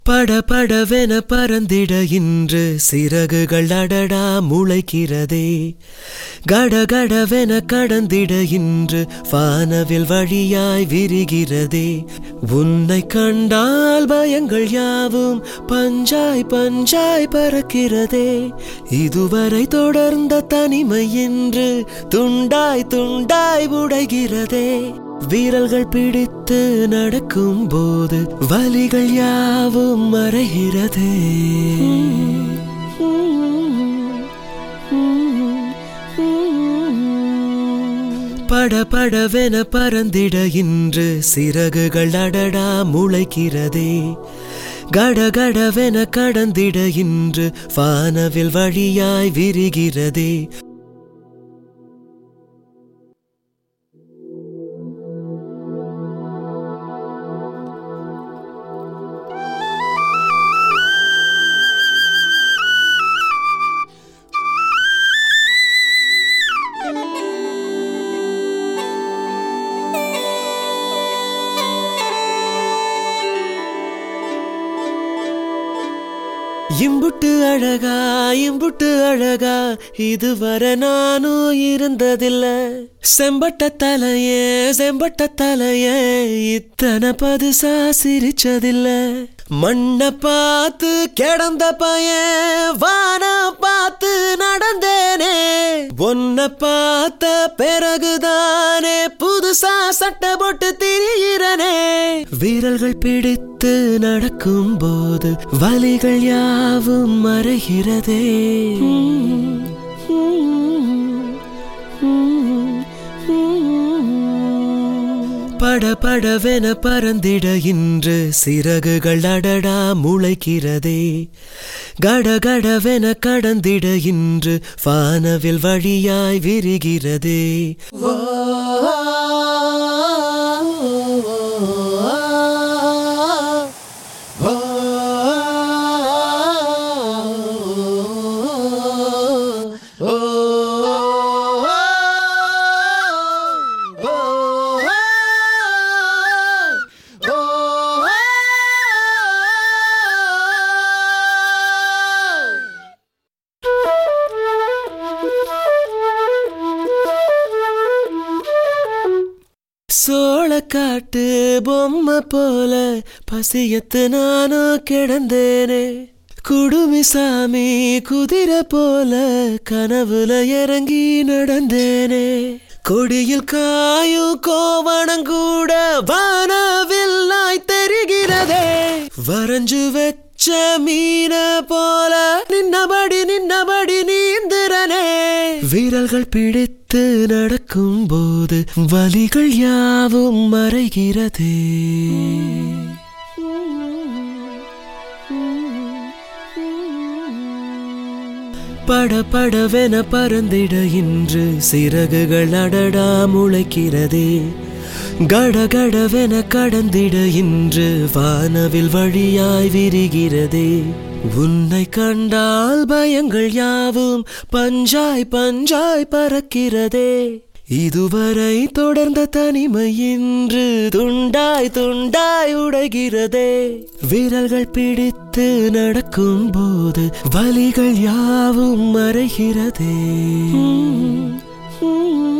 பட படவென பறந்திட இன்று சிறகுகள் அடடா முளைக்கிறதே கட கடவென கடந்திட இன்று வானவில் வழியாய் விரிகிறதே உன்னை கண்டால் பயங்கள் யாவும் பஞ்சாய் பஞ்சாய் பறக்கிறதே இதுவரை தொடர்ந்த தனிமை என்று துண்டாய் துண்டாய் உடைகிறதே வீரல்கள் பிடித்து நடக்கும் போது வலிகள் யாவும் மறைகிறதே பட படவென பறந்திட இன்று சிறகுகள் அடடா முளைக்கிறதே கட கடவென கடந்திட இன்று வானவில் வழியாய் விரிகிறதே இம்புட்டு அழகா இம்புட்டு அழகா இதுவரை நானும் இருந்ததில்ல செம்பட்ட தலையே செம்பட்ட தலையே இத்தனை பதுசா சிரிச்சதில்ல மண்ண பார்த்து கிடந்த பையன் வான பார்த்து நடந்தேனே ஒன்ன பார்த்த பிறகுதானே புதுசா சட்டை போட்டு திரியிறனே வீரல்கள் பிடித்து நடக்கும் போது வலிகள் யாவும் மறைகிறதே பட படவென பறந்திட இன்று சிறகுகள் அடடா முளைக்கிறதே கட கடவென கடந்திட இன்று வானவில் வழியாய் விரிகிறதே சோளக்காட்டு பொம்மை போல பசியத்து நானும் கிடந்தேனே குடுமி சாமி குதிரை போல கனவுல இறங்கி நடந்தேனே கொடியில் காயும் கோவணங்கூட வானவில்லாய் தெரிகிறதே வரைஞ்சு வச்ச மீன போல நின்னபடி நின்னபடி நீந்திரனே வீரல்கள் பிடித்து நடக்கும் போது வலிகள் யாவும் மறைகிறதே பட படவென பறந்திட இன்று சிறகுகள் அடடா முளைக்கிறதே கட கடவென கடந்திட இன்று வானவில் வழியாய் விரிகிறதே உன்னை கண்டால் பயங்கள் யாவும் பஞ்சாய் பஞ்சாய் பறக்கிறதே இதுவரை தொடர்ந்த தனிமை இன்று துண்டாய் துண்டாய் உடைகிறதே வீரல்கள் பிடித்து நடக்கும் போது வலிகள் யாவும் மறைகிறதே